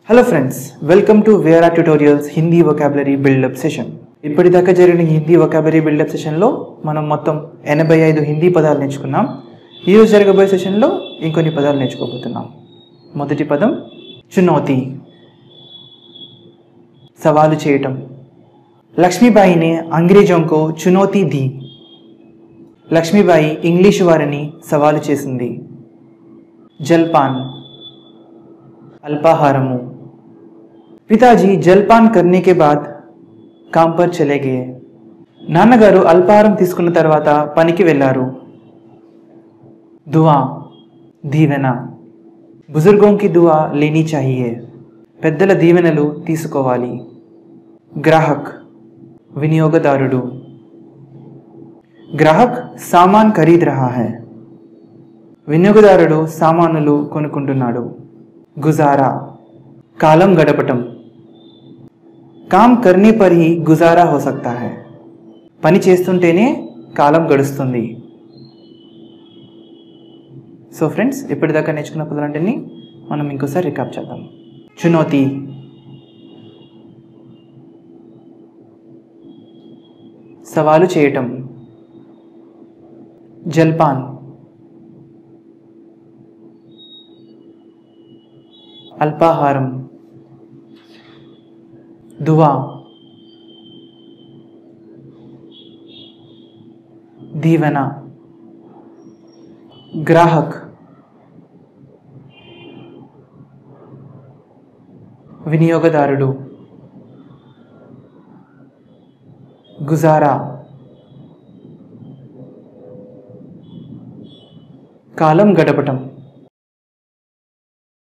hello friends welcome to Vera tutorials Hindi vocabulary buildup session ఇప్పటిదాకా జరిగిన Hindi vocabulary buildup సెషన్లో మనం మొత్తం ఎనభై ఐదు హిందీ పదాలు నేర్చుకున్నాం ఈరోజు జరగబోయే సెషన్లో ఇంకొన్ని పదాలు నేర్చుకోబోతున్నాం మొదటి పదం చునౌతి సవాలు చేయటం లక్ష్మీబాయినే అంగ్రేజోं को చునౌతి दी లక్ష్మీబాయి ఇంగ్లీషు వారిని సవాలు చేసింది జల్పాన్ अल्पाहारमु పితాజీ జల్పాన్ करने के बाद काम पर चले गए నాన్నగారు అల్పాహారం తీసుకున్న తర్వాత పనికి వెళ్ళారు దువా దీవెన బుజుర్గోం కి దువా లేని చాహియే పెద్దల దీవెనలు తీసుకోవాలి గ్రాహక్ వినియోగదారుడు గ్రాహక్ సామాన్ ఖరీద్ రహా హై వినియోగదారుడు సామానులు కొనుక్కుంటున్నాడు గుజారా కాలం గడపటం కామ్ కర్నే పర్ హీ గుజారా హో సక్తా హై పని చేస్తుంటేనే కాలం గడుస్తుంది సో ఫ్రెండ్స్ ఇప్పటిదాకా నేర్చుకున్న పదాలంటే మనం ఇంకోసారి రికాప్ చేద్దాం చునౌతి సవాలు చేయటం జల్పాన్ అల్పాహారం దువా దీవెన గ్రాహక్ వినియోగదారుడు గుజారా కాలం గడపటం